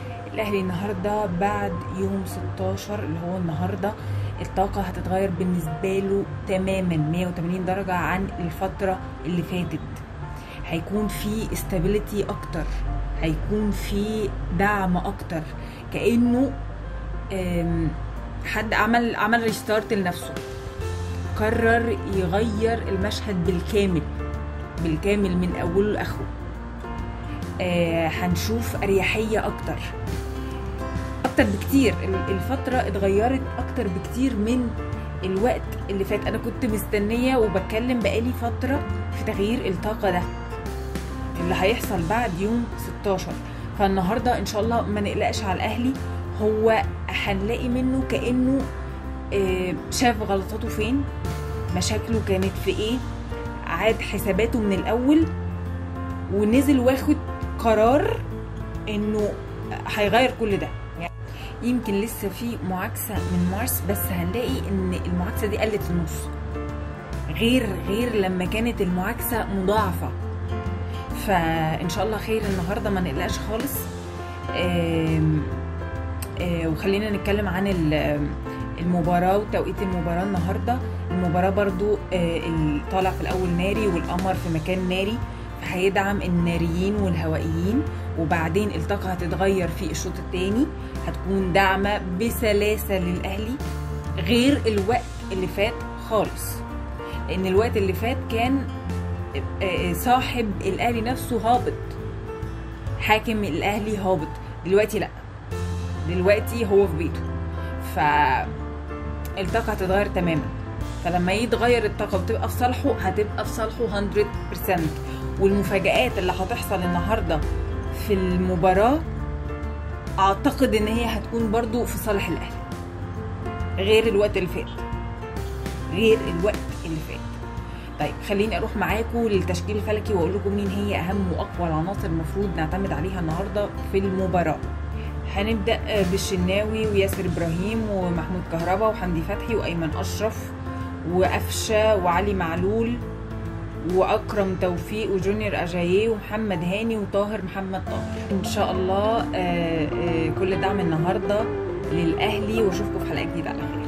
الاهلي النهارده بعد يوم 16 اللي هو النهارده الطاقه هتتغير بالنسبه له تماما 180 درجه عن الفتره اللي فاتت هيكون في استابيليتي اكتر هيكون في دعم اكتر كانه آم، حد عمل عمل ريستارت لنفسه قرر يغير المشهد بالكامل بالكامل من اوله لاخره آه هنشوف اريحيه اكتر اكتر بكتير ال- الفتره اتغيرت اكتر بكتير من الوقت اللي فات انا كنت مستنيه وبتكلم بقالي فتره في تغيير الطاقه ده اللي هيحصل بعد يوم 16 فالنهارده ان شاء الله ما نقلقش على الاهلي هو هنلاقي منه كانه آه، شاف غلطاته فين مشاكله كانت في ايه عاد حساباته من الاول ونزل واخد قرار انه هيغير كل ده يعني يمكن لسه في معاكسه من مارس بس هنلاقي ان المعاكسه دي قلت النص غير غير لما كانت المعاكسه مضاعفه فان شاء الله خير النهارده ما نقلقش خالص آم، آه، وخلينا نتكلم عن ال- المباراة وتوقيت المباراة النهاردة المباراة برضو آه، ال- طالع في الأول ناري والقمر في مكان ناري فهيدعم الناريين والهوائيين وبعدين الطاقة هتتغير في الشوط التاني هتكون داعمة بسلاسة للأهلي غير الوقت اللي فات خالص لأن الوقت اللي فات كان آه، صاحب الأهلي نفسه هابط حاكم الأهلي هابط دلوقتي لأ دلوقتي هو في بيته ف الطاقة هتتغير تماما فلما يتغير الطاقة وتبقى في صالحه هتبقى في صالحه 100% والمفاجآت اللي هتحصل النهاردة في المباراة أعتقد إن هي هتكون برضو في صالح الأهلي غير الوقت اللي فات غير الوقت اللي فات طيب خليني اروح معاكم للتشكيل الفلكي واقول لكم مين هي اهم واقوى العناصر المفروض نعتمد عليها النهارده في المباراه هنبدا بالشناوي وياسر ابراهيم ومحمود كهربا وحمدي فتحي وايمن اشرف وقفشه وعلي معلول واكرم توفيق وجونيور اجاييه ومحمد هاني وطاهر محمد طاهر ان شاء الله آه، آه، كل دعم النهارده للاهلي واشوفكم في حلقه جديده على خير